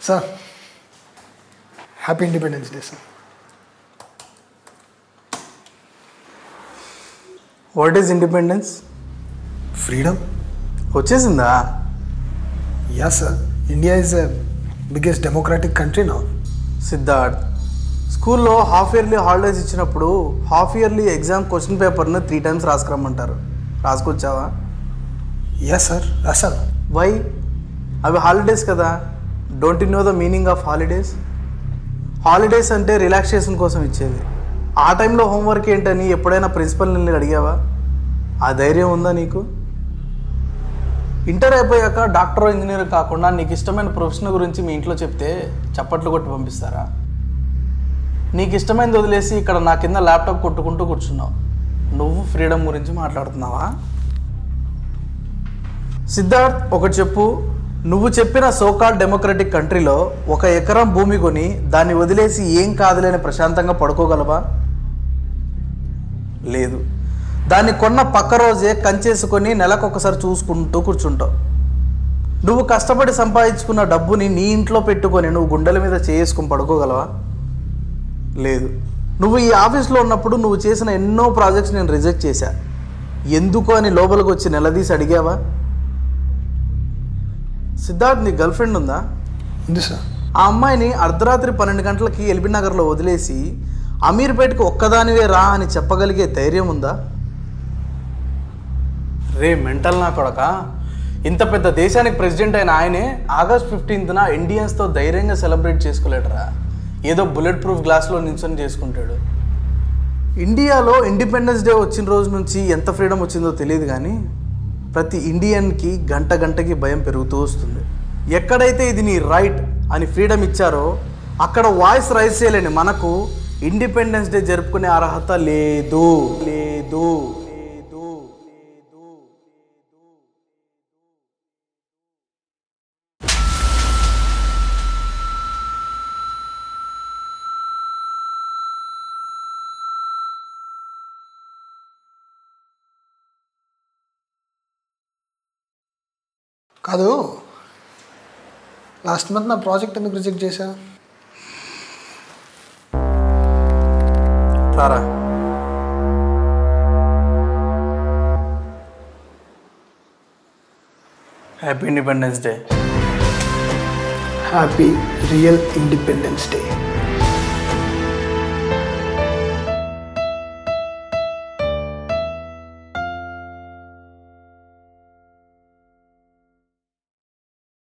sir happy independence day sir what is independence freedom వచ్చేసిందా yeah sir India is the biggest democratic country నా సిద్ధార్థ్ స్కూల్లో half yearly holidays ఇచ్చినప్పుడు half yearly exam question పేపర్ని three times రాసుకురమ్మంటారు రాసుకొచ్చావా yeah sir రాశాను why అవి holidays కదా don't know the meaning of holidays holidays అంటే రిలాక్సేషన్ కోసం ఇచ్చేది ఆ టైంలో హోంవర్క్ ఏంటని ఎప్పుడైనా ప్రిన్సిపల్ నిన్ను అడిగావా ఆ ధైర్యం ఉందా నీకు ఇంటర్ అయిపోయాక డాక్టర్ ఇంజనీర్ కాకుండా నీకు ఇష్టమైన ప్రొఫెషన్ గురించి మీ ఇంట్లో చెప్తే చప్పట్లు కొట్టి పంపిస్తారా నీకు ఇష్టమైనది వదిలేసి ఇక్కడ నా కింద ల్యాప్టాప్ కొట్టుకుంటూ కూర్చున్నావు నువ్వు ఫ్రీడమ్ గురించి మాట్లాడుతున్నావా సిద్ధార్థ్ ఒకటి చెప్పు నువ్వు చెప్పిన సోకాల్ డెమోక్రటిక్ కంట్రీలో ఒక ఎకరం భూమి కొని దాన్ని వదిలేసి ఏం కాదులేని ప్రశాంతంగా పడుకోగలవా లేదు దాన్ని కొన్న పక్క రోజే కంచేసుకొని నెలకొకసారి చూసుకుంటూ కూర్చుంటావు నువ్వు కష్టపడి సంపాదించుకున్న డబ్బుని నీ ఇంట్లో పెట్టుకొని నువ్వు గుండెల మీద చేసుకుని పడుకోగలవా లేదు నువ్వు ఈ ఆఫీస్లో ఉన్నప్పుడు నువ్వు చేసిన ఎన్నో ప్రాజెక్ట్స్ నేను రిజెక్ట్ చేశా ఎందుకు అని లోపలికి వచ్చి నిలదీసి అడిగావా సిద్ధార్థ్ నీ గర్ల్ ఫ్రెండ్ ఉందా ఉంది సార్ ఆ అమ్మాయిని అర్ధరాత్రి పన్నెండు గంటలకి ఎల్బీ నగర్లో వదిలేసి అమీర్పేటకి ఒక్కదానివే రా అని చెప్పగలిగే ధైర్యం ఉందా రే మెంటల్ నా కొడక ఇంత పెద్ద దేశానికి ప్రెసిడెంట్ అయిన ఆయనే ఆగస్ట్ ఫిఫ్టీన్త్న ఇండియన్స్తో ధైర్యంగా సెలబ్రేట్ చేసుకోలేటరా ఏదో బుల్లెట్ ప్రూఫ్ గ్లాస్లో నించొని చేసుకుంటాడు ఇండియాలో ఇండిపెండెన్స్ డే వచ్చిన రోజు నుంచి ఎంత ఫ్రీడమ్ వచ్చిందో తెలియదు కానీ ప్రతి ఇండియన్కి గంట గంటకి భయం పెరుగుతూ వస్తుంది ఎక్కడైతే ఇది నీ రైట్ అని ఫ్రీడమ్ ఇచ్చారో అక్కడ వాయిస్ రైజ్ చేయలేని మనకు ఇండిపెండెన్స్ డే జరుపుకునే అర్హత లేదు లేదు లేదు లేదు కాదు లాస్ట్ మంత్ నా ప్రాజెక్ట్ ఎందుకు రిజెక్ట్ చేశా రారా happy independence day happy real independence day